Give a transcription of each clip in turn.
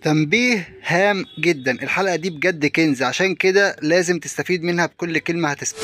تنبيه هام جدا الحلقة دي بجد كنز عشان كده لازم تستفيد منها بكل كلمة هتسمعها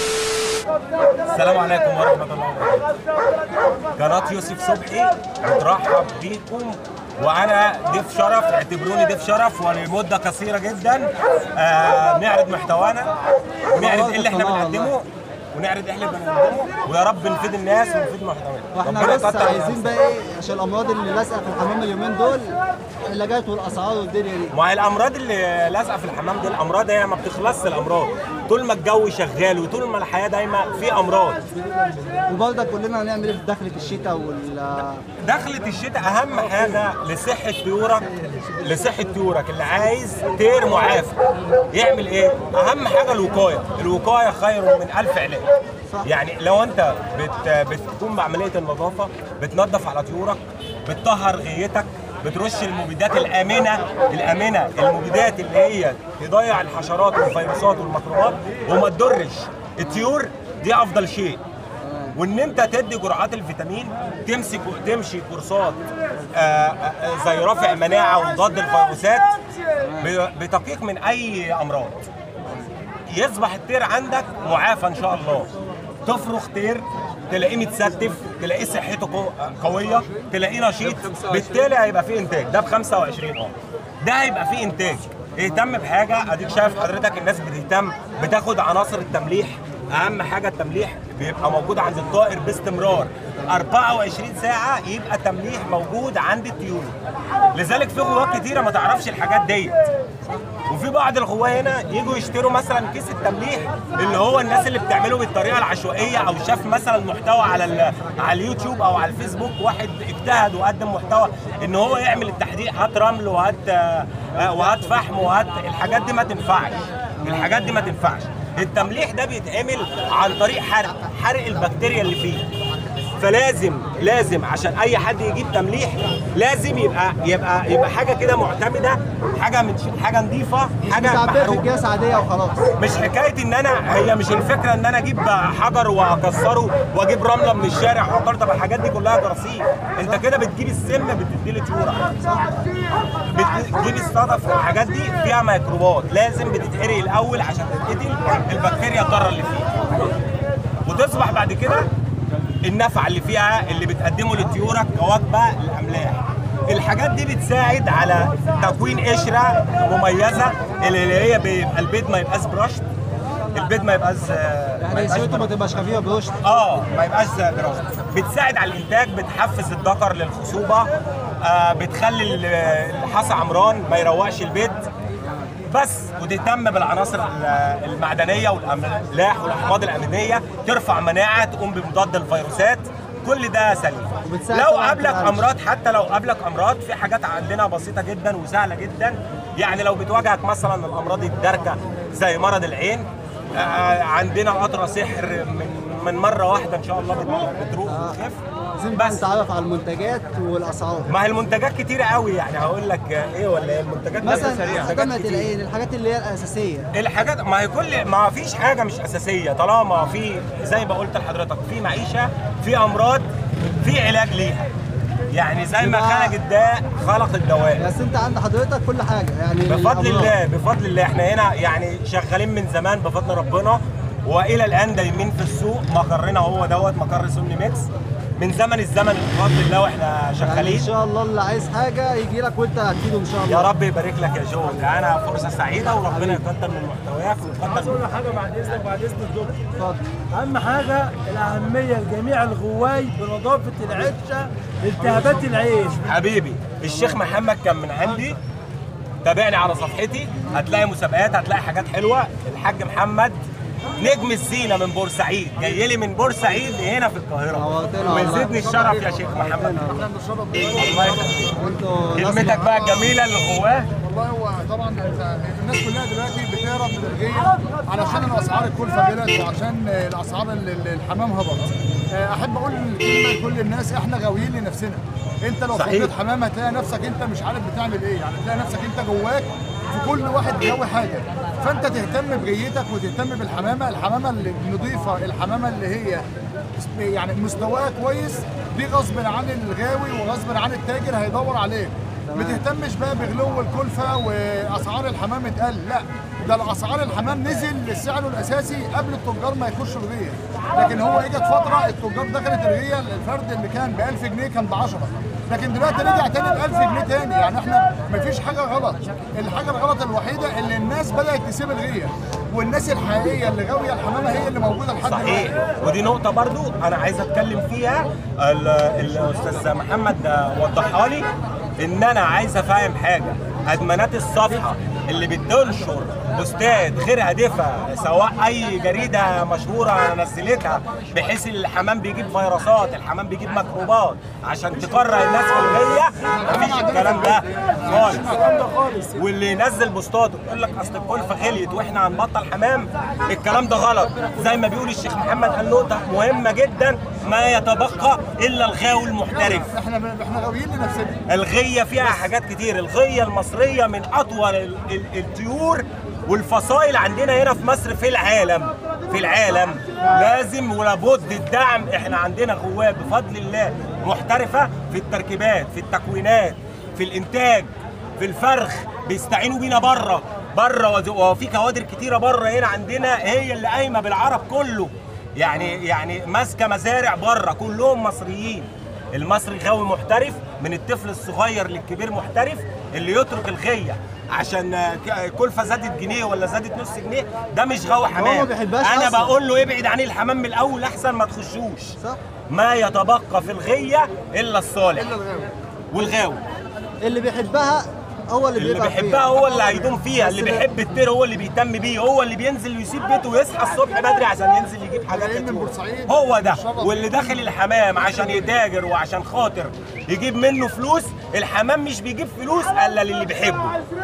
السلام عليكم ورحمة الله وبركاته قناة يوسف صبحي بترحب بيكم وأنا ضيف شرف اعتبروني ضيف شرف ولمدة قصيرة جدا آه نعرض محتوانا ونعرض ايه اللي احنا بنقدمه ونعرض ايه اللي بنقدمه ويا رب نفيد الناس ونفيد محتوانا واحنا ربنا بس يكتر عايزين من بقى ايه عشان الامراض اللي لازقه في الحمام اليومين دول العلاجات والاسعار والدنيا دي ما هي الامراض اللي لازقه في الحمام دي الامراض هي ما بتخلصش الامراض طول ما الجو شغال وطول ما الحياه دايما في امراض وبرضه كلنا هنعمل ايه في دخلة الشتاء وال دخلة الشتاء أهم حاجة لصحة طيورك لصحة طيورك اللي عايز طير معافى يعمل إيه؟ أهم حاجة الوقاية، الوقاية خير من ألف علاج. صح. يعني لو أنت بت بتقوم بعملية النظافة بتنظف على طيورك بتطهر غيتك بترش المبيدات الآمنة الآمنة المبيدات اللي هي تضيع الحشرات والفيروسات والميكروبات وما تضرش الطيور دي أفضل شيء وان انت تدي جرعات الفيتامين تمسك تمشي كورسات آه، آه، زي رافع مناعه وضد الفيروسات ب- بتقيك من اي امراض يصبح الطير عندك معافى ان شاء الله تفرخ طير تلاقيه متستف تلاقيه صحته قو- قويه تلاقيه نشيط بالتالي هيبقى فيه انتاج ده ب 25 اه ده هيبقى فيه انتاج اهتم بحاجه اديك شايف حضرتك الناس بتهتم بتاخد عناصر التمليح اهم حاجه التمليح بيبقى موجود عند الطائر باستمرار 24 ساعه يبقى تمليح موجود عند الطيور لذلك في غواة كتيره ما تعرفش الحاجات ديت وفي بعض الغواة هنا يجوا يشتروا مثلا كيس التمليح اللي هو الناس اللي بتعمله بالطريقه العشوائيه او شاف مثلا محتوى على ال- على اليوتيوب او على الفيسبوك واحد اجتهد وقدم محتوى ان هو يعمل التحديق هات رمل وهات آه، وهات فحم وهات الحاجات دي ما تنفعش الحاجات دي ما تنفعش التمليح ده بيتعمل عن طريق حرق حرق البكتيريا اللي فيه فلازم لازم عشان اي حد يجيب تمليح لازم يبقى يبقى يبقى حاجه كده معتمده حاجه من حاجه نظيفه حاجه بتعبيها في محروقه اكياس عاديه وخلاص مش حكايه ان انا هي مش الفكره ان انا اجيب حجر واكسره واجيب رمله من الشارع واحطها طب الحاجات دي كلها جراثيم انت كده بتجيب السم بتدي له طيوره بتجيب الصدف والحاجات دي فيها ميكروبات لازم بتتحرق الاول عشان تتقتل البكتيريا الضاره اللي فيها وتصبح بعد كده النفع اللي فيها اللي بتقدمه لطيورك كوجبه الاملاح الحاجات دي بتساعد على تكوين قشره مميزه اللي هي بيبقى البيض ما يبقاش برشت البيض ما يبقاش ما يعني يبقاش سيرته ما تبقاش خفيفه بروشت اه ما يبقاش دراسه بتساعد على الانتاج بتحفز الذكر للخصوبه آه بتخلي ال- الحصى عمران ما يروقش البيض بس وتهتم بالعناصر ال- المعدنيه والاملاح والاحماض الامينيه ترفع مناعه تقوم بمضاد الفيروسات كل ده سليم وبتساعد لو طبعاً قابلك في العلاج. امراض حتى لو قابلك امراض في حاجات عندنا بسيطه جدا وسهله جدا يعني لو بتواجهك مثلا الامراض الداركه زي مرض العين آه، عندنا القطره سحر من من مره واحده ان شاء الله بت- بتروح وتخف لازم بقى بس نتعرف على المنتجات والاسعار ما هي المنتجات كتيره قوي يعني هقول لك ايه ولا ايه المنتجات بس مثلا سريعة. خدمة كتير. العين الحاجات اللي هي الاساسيه الحاجات ما هي كل ما فيش حاجه مش اساسيه طالما في زي ما قلت لحضرتك في معيشه في امراض في علاج ليها يعني زي ما يبقى- خلق الداء خلق الدواء بس انت عند حضرتك كل حاجه يعني بفضل الأمراض. الله بفضل الله احنا هنا يعني شغالين من زمان بفضل ربنا والى الان دايمين في السوق مقرنا هو دوت مقر سوني ميكس من زمن الزمن بفضل الله واحنا يعني شغالين ان شاء الله اللي عايز حاجه يجي لك وانت هتفيده ان شاء الله يا رب يبارك لك يا جو انا فرصه سعيده وربنا يكتر من محتواك ويكتر من كل حاجه بعد اذنك بعد اذن الدكتور اتفضل اهم حاجه الاهميه لجميع الغواي بنظافه العشه التهابات العين حبيبي الشيخ محمد كان من عندي تابعني على صفحتي هتلاقي مسابقات هتلاقي حاجات حلوه الحاج محمد نجم الزينه من بورسعيد جاي لي من بورسعيد هنا في القاهره نورتنا والله. ويزيدني الشرف يا شيخ محمد الله يخليك وانتوا ناس كلمتك بقى الجميله للغواه والله هو طبعا انت الناس كلها دلوقتي بتهرب من الغيه علشان الاسعار الكلفه غلت وعشان الاسعار ال- ال- الحمام هبط آه، احب اقول كلمه لكل الناس احنا غاويين لنفسنا انت لو صحيح. فضيت حمام هتلاقي نفسك انت مش عارف بتعمل ايه يعني تلاقي نفسك انت جواك في كل واحد بيهوي حاجه فانت تهتم بغيتك وتهتم بالحمامه الحمامه اللي نظيفه الحمامه اللي هي يعني مستواها كويس دي غصب عن الغاوي وغصب عن التاجر هيدور عليه بتهتمش بقى بغلو الكلفه واسعار الحمام اتقل لا ده الاسعار الحمام نزل لسعره الاساسي قبل التجار ما يخشوا الغيه لكن هو اجت فتره التجار دخلت الغيه الفرد اللي كان ب 1000 جنيه كان ب 10 لكن دلوقتي رجع تاني ب 1000 جنيه تاني يعني احنا مفيش حاجه غلط الحاجه الغلط الوحيده اللي الناس بدات تسيب الغيه والناس الحقيقيه اللي غاويه الحمامه هي اللي موجوده لحد دلوقتي صحيح ودي نقطة برضو أنا عايز أتكلم فيها ال- الأستاذ محمد وضحها لي إن أنا عايز أفهم حاجة أدمانات الصفحة اللي بتنشر بوستات غير هادفة سواء أي جريدة مشهورة نزلتها بحيث الحمام بيجيب فيروسات الحمام بيجيب ميكروبات عشان تقرر الناس في الغية مفيش الكلام ده خالص واللي ينزل بوستات ويقول لك اصل الكلفه غليت واحنا هنبطل حمام الكلام ده غلط زي ما بيقول الشيخ محمد قال نقطه مهمه جدا ما يتبقى الا الغاوي المحترف احنا احنا غاويين لنفسنا الغيه فيها حاجات كتير الغيه المصريه من اطول ال- ال- الطيور والفصائل عندنا هنا في مصر في العالم في العالم لازم ولابد الدعم احنا عندنا غواب بفضل الله محترفه في التركيبات في التكوينات في الانتاج في الفرخ بيستعينوا بينا بره بره وفي كوادر كتيره بره هنا عندنا هي اللي قايمه بالعرب كله يعني يعني ماسكه مزارع بره كلهم مصريين المصري غاوي محترف من الطفل الصغير للكبير محترف اللي يترك الغيه عشان آه، ك- كلفه زادت جنيه ولا زادت نص جنيه ده مش غاوي هو ما حمام بيحبهاش انا أصلاً. بقول له ابعد عن الحمام من الاول احسن ما تخشوش صح ما يتبقى في الغيه الا الصالح الا الغاوي والغاوي اللي بيحبها هو اللي اللي بيبقى بيحبها فيها. هو اللي هيدوم فيها بس اللي ده- بيحب الطير هو اللي بيهتم بيه هو اللي بينزل ويسيب بيته ويصحى الصبح بدري عشان ينزل يجيب حاجات جايين من الطيور. بورسعيد. هو ده الشرف. واللي داخل الحمام عشان يتاجر وعشان خاطر يجيب منه فلوس الحمام مش بيجيب فلوس الا للي بيحبه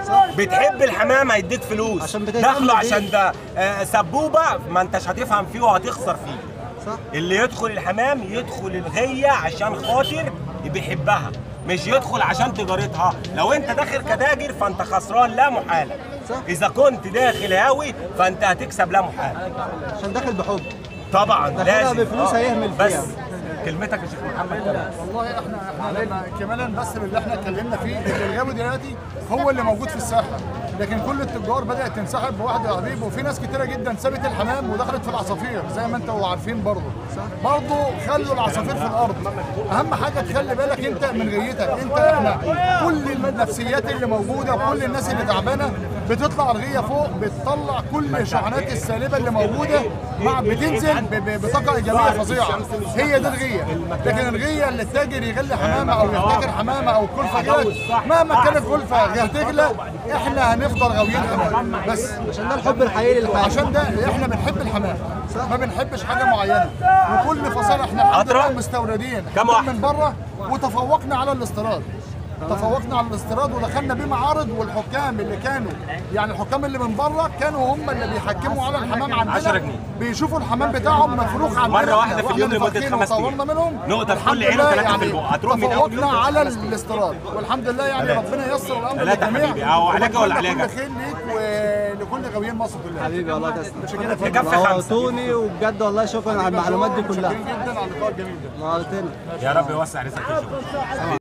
بتحب الحمام هيديك فلوس عشان بتهتم داخله بيه. عشان ده آه، سبوبه ما انتش هتفهم فيه وهتخسر فيه صح اللي يدخل الحمام يدخل الغية عشان خاطر بيحبها مش يدخل عشان تجارتها لو انت داخل كتاجر فانت خسران لا محالة صح. اذا كنت داخل هاوي فانت هتكسب لا محالة عشان داخل بحب طبعا داخلها لازم بفلوس آه. هيهمل بس فيها. كلمتك يا شيخ محمد كلام. والله احنا احنا لما كمالا بس اللي احنا اتكلمنا فيه ان الغاوي دلوقتي هو اللي موجود في الساحه لكن كل التجار بدات تنسحب بواحد يا حبيب وفي ناس كتيره جدا سابت الحمام ودخلت في العصافير زي ما انتوا عارفين برضه برضه خلوا العصافير في الارض اهم حاجه تخلي بالك انت من غيتك انت احنا كل النفسيات اللي موجوده وكل الناس اللي تعبانه بتطلع الغيه فوق بتطلع كل الشحنات السالبه اللي موجوده مع بتنزل ب- ب- بطاقه ايجابيه فظيعه هي دي الغيه لكن الغيه اللي التاجر يغلي حمامه او يحتكر حمامه او الكلفه غلت مهما كانت الكلفه هتغلى احنا هنفضل غاويين حمام بس عشان ده الحب الحقيقي للحياه عشان ده احنا بنحب الحمام ما بنحبش حاجه معينه وكل فصل احنا الحمد لله أطرى؟ مستوردين كم واحد؟ من بره وتفوقنا على الاستيراد تفوقنا على الاستيراد ودخلنا بيه معارض والحكام اللي كانوا يعني الحكام اللي من بره كانوا هم اللي بيحكموا على الحمام عندنا 10 جنيه. بيشوفوا الحمام بتاعهم مفروخ عندنا مرة واحدة في وإحنا اليوم لمدة مفاتحين خمس وطورنا أيام. منهم نقطة في الحمد كل عين لله وثلاثة في البق. هتروح من أول يوم تفوقنا تروح على خمس أيام. الاستيراد والحمد لله يعني ثلاثة. ربنا ييسر الامر ثلاثة للجميع حبيبي. أهو عليك ولا وأتمنى عليك؟ كل خير ليك ولكل غاويين مصر كلها حبيبي والله تسلم نكفي خمسة نورتوني وبجد والله شكرا على المعلومات دي كلها شكرا جدا على اللقاء الجميل ده نورتني يا رب يوسع رزقك يا شيخ